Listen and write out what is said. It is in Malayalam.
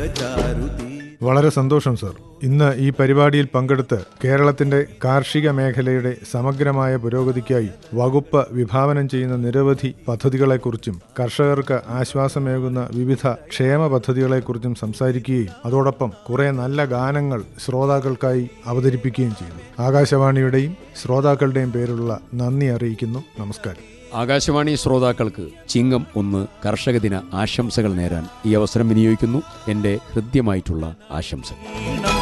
ചാരുതീ വളരെ സന്തോഷം സർ ഇന്ന് ഈ പരിപാടിയിൽ പങ്കെടുത്ത് കേരളത്തിന്റെ കാർഷിക മേഖലയുടെ സമഗ്രമായ പുരോഗതിക്കായി വകുപ്പ് വിഭാവനം ചെയ്യുന്ന നിരവധി പദ്ധതികളെക്കുറിച്ചും കർഷകർക്ക് ആശ്വാസമേകുന്ന വിവിധ ക്ഷേമ പദ്ധതികളെക്കുറിച്ചും സംസാരിക്കുകയും അതോടൊപ്പം കുറെ നല്ല ഗാനങ്ങൾ ശ്രോതാക്കൾക്കായി അവതരിപ്പിക്കുകയും ചെയ്തു ആകാശവാണിയുടെയും ശ്രോതാക്കളുടെയും പേരുള്ള നന്ദി അറിയിക്കുന്നു നമസ്കാരം ആകാശവാണി ശ്രോതാക്കൾക്ക് ചിങ്ങം ഒന്ന് കർഷക ദിന ആശംസകൾ നേരാൻ ഈ അവസരം വിനിയോഗിക്കുന്നു എൻ്റെ ഹൃദ്യമായിട്ടുള്ള ആശംസകൾ